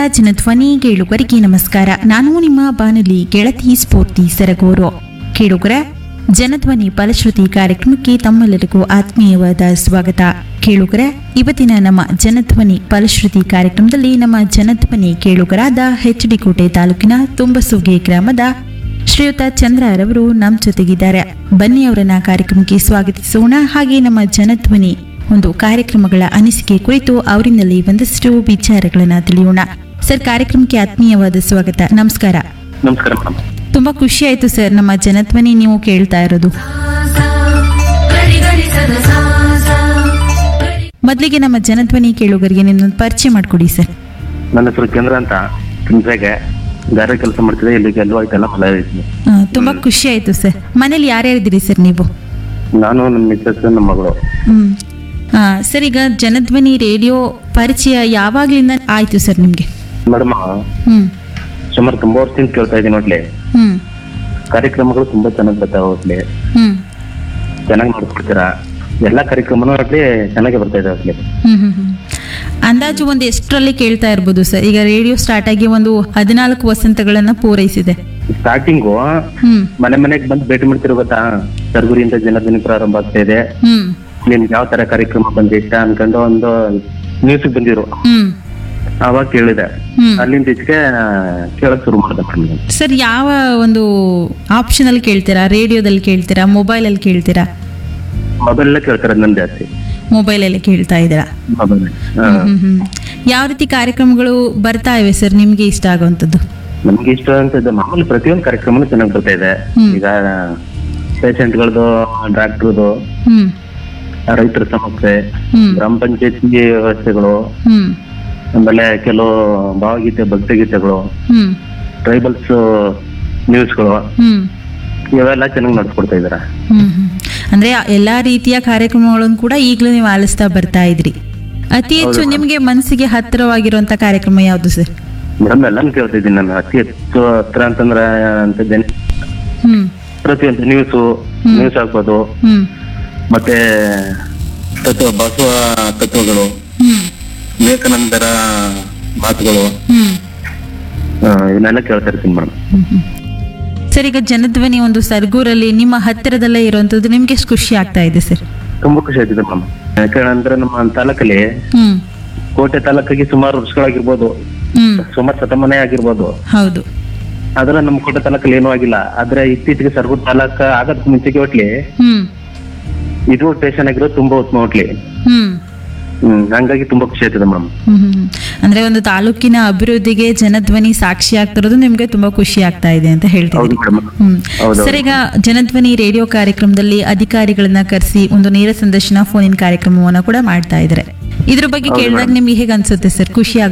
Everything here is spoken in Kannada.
ಜನಧ್ವನಿ ಕೇಳುಗರಿಗೆ ನಮಸ್ಕಾರ ನಾನು ನಿಮ್ಮ ಬಾನುಲಿ ಗೆಳತಿ ಸ್ಫೂರ್ತಿ ಸರಗೂರು ಕೇಳುಗರ ಜನಧ್ವನಿ ಫಲಶ್ರುತಿ ಕಾರ್ಯಕ್ರಮಕ್ಕೆ ತಮ್ಮೆಲ್ಲರಿಗೂ ಆತ್ಮೀಯವಾದ ಸ್ವಾಗತ ಕೇಳುಗರ ಇವತ್ತಿನ ನಮ್ಮ ಜನಧ್ವನಿ ಫಲಶ್ರುತಿ ಕಾರ್ಯಕ್ರಮದಲ್ಲಿ ನಮ್ಮ ಜನಧ್ವನಿ ಕೇಳುಗರಾದ ಎಚ್ ಡಿ ಕೋಟೆ ತಾಲೂಕಿನ ತುಂಬಸುಗೆ ಗ್ರಾಮದ ಶ್ರೀಯುತ ಚಂದ್ರರವರು ನಮ್ಮ ಜೊತೆಗಿದ್ದಾರೆ ಬನ್ನಿ ಅವರನ್ನ ಕಾರ್ಯಕ್ರಮಕ್ಕೆ ಸ್ವಾಗತಿಸೋಣ ಹಾಗೆ ನಮ್ಮ ಜನಧ್ವನಿ ಒಂದು ಕಾರ್ಯಕ್ರಮಗಳ ಅನಿಸಿಕೆ ಕುರಿತು ಅವರಿಂದಲೇ ಒಂದಷ್ಟು ವಿಚಾರಗಳನ್ನ ತಿಳಿಯೋಣ ಸರ್ ಕಾರ್ಯಕ್ರಮಕ್ಕೆ ಆತ್ಮೀಯವಾದ ಸ್ವಾಗತ ನಮಸ್ಕಾರ ನಮಸ್ಕಾರ ಮೇಡಮ್ ತುಂಬಾ ಖುಷಿ ಆಯ್ತು ಸರ್ ನಮ್ಮ ಜನಧ್ವನಿ ನೀವು ಕೇಳ್ತಾ ಇರೋದು ಗರಿ ಗರಿ ಸದ ಸಾ ಸಾ ಮೊದಲಿಗೆ ನಮ್ಮ ಜನಧ್ವನಿ ಕೇಳುಗರಿಗೆ ನಿಮ್ಮೊಂದು ಪರಿಚಯ ಮಾಡಿಕೊಡಿ ಸರ್ ನನ್ನ ಹೆಸರು ಕೇಂದ್ರ ಅಂತ ಹಿಂಸೆಗೆ ಗಾರೆ ಕೆಲಸ ಮಾಡ್ತಿದ್ದೆ ಇಲ್ಲಿಗೆ ಎಲ್ಲೂ ಆಯ್ತಲ್ಲ ಹೊಲ ಐತಿ ಆ, ತುಂಬಾ ಖುಷಿ ಆಯ್ತು ಸರ್ ಮನೇಲಿ ಯಾರ್ಯಾರಿದ್ದೀರಿ ಸರ್ ನೀವು ನಾನು ನಮ್ಮ ಮಿಸ್ಸಸ್ ನಮ್ಮ ಮಗಳು ಹ್ಮ್ ಆ, ಸರ್ ಈಗ ಜನಧ್ವನಿ ರೇಡಿಯೋ ಪರಿಚಯ ಯಾವಾಗ್ಲಿಂದ ಆಯ್ತು ಸರ್ ನಿಮ್ಗೆ ಮೇಡಮ್ ಹ್ಮ್ ಸುಮಾರು ತುಂಬಾ ವರ್ಷದಿಂದ ಕೇಳ್ತಾ ಇದ್ದೀನಿ ನೋಡ್ಲಿ ಹ್ಮ್ ಕಾರ್ಯಕ್ರಮಗಳು ತುಂಬಾ ಚೆನ್ನಾಗಿ ಬರ್ತಾವೆ ಹೋಗ್ಲಿ ಹ್ಮ್ ಚೆನ್ನಾಗಿ ನೋಡ್ಕೊಡ್ತೀರಾ ಎಲ್ಲಾ ಕಾರ್ಯಕ್ರಮನೂ ನೋಡ್ಲಿ ಚೆನ್ನಾಗಿ ಬರ್ತಾ ಇದೆ ಹೋಗ್ಲಿ ಹ್ಮ್ ಹ್ಮ್ ಹ್ಮ್. ಅಂದಾಜು ಒಂದು ಎಷ್ಟರಲ್ಲಿ ಕೇಳ್ತಾ ಇರ್ಬೋದು ಸರ್ ಈಗ ರೇಡಿಯೋ ಸ್ಟಾರ್ಟ್ ಆಗಿ ಒಂದು ಹದಿನಾಲ್ಕು ವಸಂತಗಳನ್ನ ಪೂರೈಸಿದೆ ಸ್ಟಾರ್ಟಿಂಗು ಹ್ಮ್ ಮನೆ ಮನೆಗೆ ಬಂದು ಭೇಟಿ ಮಾಡ್ತಿರೋ ಗೊತ್ತಾ ಸರ್ಗುರಿಯಿಂದ ಜನದಿನ ಪ್ರಾರಂಭ ಆಗ್ತಾ ಇದೆ ಹ್ಮ್ ನಿಮ್ಗೆ ಯಾವ ತರ ಕಾರ್ಯಕ್ರಮ ಬಂದಿಷ್ಟ ಅನ್ಕೊಂಡು ಒಂದು ನ್ಯೂಸ್ ಬಂದಿರು ಹ್ಮ್ ಅವಾಗ ಕೇಳಿದೆ ಹ್ಮ್ ಅಲ್ಲಿಂದ ಈಚೆಗೆ ಕೇಳಕ್ ಶುರು ಮಾಡಿದೆ ಮೇಡಮ್ ಸರ್ ಯಾವ ಒಂದು ಆಪ್ಷನ್ ಅಲ್ಲಿ ಕೇಳ್ತೀರಾ ರೇಡಿಯೋದಲ್ಲಿ ಕೇಳ್ತೀರಾ ಮೊಬೈಲ್ ಅಲ್ಲಿ ಕೇಳ್ತೀರಾ ಮೊಬೈಲ್ ಕೇಳ್ತಾರೆ ನನ್ ಜಾಸ್ತಿ ಮೊಬೈಲ್ ಅಲ್ಲಿ ಕೇಳ್ತಾ ಇದ್ದೀರಾ ಮೊಬೈಲ್ ಹ್ಮ್ ಹ್ಮ್ ಹ್ಮ್ ಯಾವ ರೀತಿ ಕಾರ್ಯಕ್ರಮಗಳು ಬರ್ತಾ ಇವೆ ಸರ್ ನಿಮ್ಗೆ ಇಷ್ಟ ಆಗುವಂಥದ್ದು ನಮ್ಗೆ ಇಷ್ಟ ಅಂತ ಇದೆ ಮಾಮೂಲಿ ಪ್ರತಿಯೊಂದು ಕಾರ್ಯಕ್ರಮನೂ ಚೆನ್ನಾಗಿ ಬರ್ತಾ ಇದೆ ಹ್ಮ್. ಈಗ ಪೇಷಂಟ್ಗಳದು ಡಾಕ್ಟರ್ದು ಹ್ಮ್ ರೈತರ ಸಮಸ್ಯೆ ಹ್ಮ್ ಗ್ರಾಮ ಪಂಚಾಯತಿ ವ್ಯವಸ್ಥೆಗಳು ಹ್ಮ್ ಆಮೇಲೆ ಕೆಲವು ಭಾವಗೀತೆ ಭಕ್ತಿಗೀತೆಗಳು ಹ್ಮ್ ಟ್ರೈಬಲ್ಸ್ ನ್ಯೂಸ್ಗಳು ಹ್ಮ್ ಇವೆಲ್ಲ ಚೆನ್ನಾಗಿ ನಡ್ಸ್ಕೊಡ್ತಾ ಇದಾರೆ ಹ್ಮ್ ಹ್ಮ್. ಅಂದ್ರೆ ಎಲ್ಲಾ ರೀತಿಯ ಕಾರ್ಯಕ್ರಮಗಳನ್ನು ಕೂಡ ಈಗಲೂ ನೀವು ಆಲಿಸ್ತಾ ಬರ್ತಾ ಇದ್ರಿ ಅತಿ ಹೆಚ್ಚು ನಿಮ್ಗೆ ಮನಸ್ಸಿಗೆ ಹತ್ತಿರವಾಗಿರುವಂತ ಕಾರ್ಯಕ್ರಮ ಯಾವುದು ಸರ್ ಮೇಡಮ್ ಎಲ್ಲಾನು ಕೇಳ್ತಾ ಇದ್ದೀನಿ ನಾನು ಅತಿ ಹೆಚ್ಚು ಹತ್ರ ಅಂತಂದ್ರೆ ಅಂತ ಜನ ಹ್ಮ್ ಪ್ರತಿಯೊಂದು ನ್ಯೂಸು ನ್ಯೂಸ್ ಆಗ್ಬೋದು ಹ್ಮ್ ಮತ್ತೆ ತತ್ವ ಬಸವ ತತ್ವಗಳು ಹ್ಮ್ ವಿವೇಕಾನಂದರ ಮಾತುಗಳು ಹ್ಮ್ ಆ, ಇವನ್ನೆಲ್ಲ ಕೇಳ್ತಾ ಇರ್ತೀನಿ ಮೇಡಮ್ ಹ್ಮ್ ಹ್ಮ್. ಸರ್ ಈಗ ಜನಧ್ವನಿ ಒಂದು ಸರ್ಗೂರಲ್ಲಿ ನಿಮ್ಮ ಹತ್ತಿರದಲ್ಲೇ ಇರುವಂತದ್ದು ನಿಮ್ಗೆ ಎಷ್ಟು ಖುಷಿ ಆಗ್ತಾ ಇದೆ ಸರ್ ತುಂಬಾ ಖುಷಿ ಆಯ್ತಿದೆ ಮೇಡಮ್ ಯಾಕಂದ್ರೆ ನಮ್ಮ ತಾಲೂಕಲ್ಲಿ ಹ್ಮ್ ಕೋಟೆ ತಾಲೂಕಿಗೆ ಸುಮಾರು ವರ್ಷಗಳಾಗಿರ್ಬೋದು ಹ್ಮ್ ಸುಮಾರು ಶತಮಾನ ಆಗಿರ್ಬೋದು ಹೌದು ಆದ್ರೆ ನಮ್ಮ ಕೋಟೆ ತಾಲೂಕಲ್ಲಿ ಏನೂ ಆಗಿಲ್ಲ ಆದ್ರೆ ಇತ್ತೀಚೆಗೆ ಸರ್ಗೂರ್ ತಾಲೂಕ ಆಗದ್ ಮುಂಚೆಗೆ ಒಟ್ಲಿ ಹ್ಮ್ ಇದು ಸ್ಟೇಷನ್ ಆಗಿರೋದು ತುಂಬಾ ಉತ್ತಮ ಒಟ್ಲಿ ಹ್ಮ್ ಹ್ಮ್ ಹಂಗಾಗಿ ತುಂಬಾ ಖುಷಿ ಆಯ್ತದೆ ಮೇಡಮ್ ಹ್ಮ್ ಹ್ಮ್ ಹ್ಮ್. ಅಂದ್ರೆ ಒಂದು ತಾಲೂಕಿನ ಅಭಿವೃದ್ಧಿಗೆ ಜನಧ್ವನಿ ಸಾಕ್ಷಿ ಆಗ್ತಿರೋದು ನಿಮ್ಗೆ ತುಂಬಾ ಖುಷಿ ಆಗ್ತಾ ಇದೆ ಅಂತ ಹೇಳ್ತಿದ್ರಿ ಹೌದು ಮೇಡಮ್ ಹ್ಮ್ ಹೌದು. ಸರ್ ಈಗ ಜನಧ್ವನಿ ರೇಡಿಯೋ ಕಾರ್ಯಕ್ರಮದಲ್ಲಿ ಅಧಿಕಾರಿಗಳನ್ನ ಕರೆಸಿ ಒಂದು ನೇರ ಸಂದರ್ಶನ ಫೋನ್ ಇನ್ ಕಾರ್ಯಕ್ರಮವನ್ನ ಕೂಡ ಮಾಡ್ತಾ ಇದ್ದಾರೆ ಇದ್ರ ಬಗ್ಗೆ ಕೇಳಿದಾಗ ನಿಮ್ಗೆ ಹೇಗೆ ಅನ್ಸುತ್ತೆ ಸರ್ ಖುಷಿ